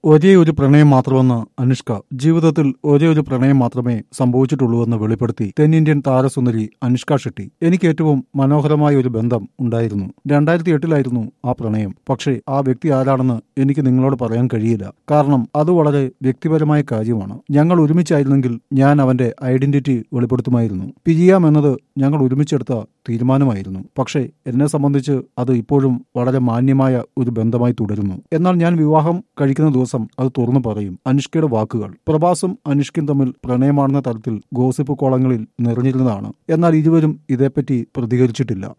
ഒരേ ഒരു പ്രണയം മാത്രമെന്ന് അനുഷ്ക ജീവിതത്തിൽ ഒരേ ഒരു പ്രണയം മാത്രമേ സംഭവിച്ചിട്ടുള്ളൂവെന്ന് വെളിപ്പെടുത്തി തെന്നിന്ത്യൻ താരസുന്ദരി അനുഷ്ക ഷെട്ടി എനിക്ക് ഏറ്റവും മനോഹരമായ ഒരു ബന്ധം ഉണ്ടായിരുന്നു രണ്ടായിരത്തി എട്ടിലായിരുന്നു ആ പ്രണയം പക്ഷേ ആ വ്യക്തി ആരാണെന്ന് എനിക്ക് നിങ്ങളോട് പറയാൻ കഴിയില്ല കാരണം അത് വളരെ വ്യക്തിപരമായ കാര്യമാണ് ഞങ്ങൾ ഒരുമിച്ചായിരുന്നെങ്കിൽ ഞാൻ അവന്റെ ഐഡന്റിറ്റി വെളിപ്പെടുത്തുമായിരുന്നു പിരിയാം എന്നത് ഞങ്ങൾ ഒരുമിച്ചെടുത്ത തീരുമാനമായിരുന്നു പക്ഷേ എന്നെ സംബന്ധിച്ച് അത് ഇപ്പോഴും വളരെ മാന്യമായ ഒരു ബന്ധമായി തുടരുന്നു എന്നാൽ ഞാൻ വിവാഹം കഴിക്കുന്ന ദിവസം അത് തുറന്നു പറയും അനുഷ്കയുടെ വാക്കുകൾ പ്രഭാസും അനുഷ്കയും തമ്മിൽ പ്രണയമാണെന്ന തരത്തിൽ ഗോസിപ്പ് കോളങ്ങളിൽ നിറഞ്ഞിരുന്നതാണ് എന്നാൽ ഇരുവരും ഇതേപ്പറ്റി പ്രതികരിച്ചിട്ടില്ല